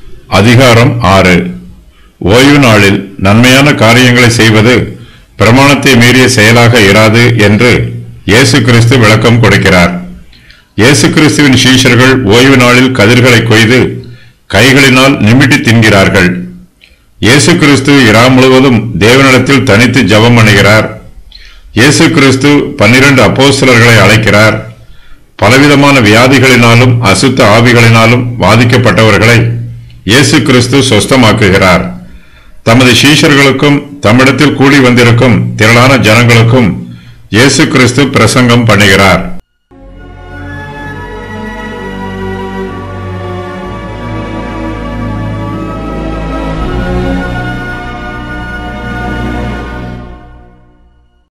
அதிகாரம் ஆறு ஓய்வு நாளில் நன்மையான காரியங்களை செய்வது பிரமாணத்தை மீறிய செயலாக இராது என்று இயேசு கிறிஸ்து விளக்கம் கொடுக்கிறார் இயேசு கிறிஸ்துவின் சீஷர்கள் ஓய்வு நாளில் கதிர்களை கொய்து கைகளினால் நிமிட்டி தின்கிறார்கள் இயேசு கிறிஸ்து இரா முழுவதும் தேவனிடத்தில் தனித்து ஜெபம் பண்ணுகிறார் இயேசு கிறிஸ்து பன்னிரண்டு அப்போஸ்தலர்களை அழைக்கிறார் பலவிதமான வியாதிகளினாலும் அசுத்த ஆவிகளினாலும் பாதிக்கப்பட்டவர்களை இயேசு கிறிஸ்து சொஸ்தமாக்குகிறார் தமது சீஷர்களுக்கும் தம்மிடத்தில் கூடி வந்திருக்கும் திரளான ஜனங்களுக்கும் இயேசு கிறிஸ்து பிரசங்கம் பண்ணுகிறார்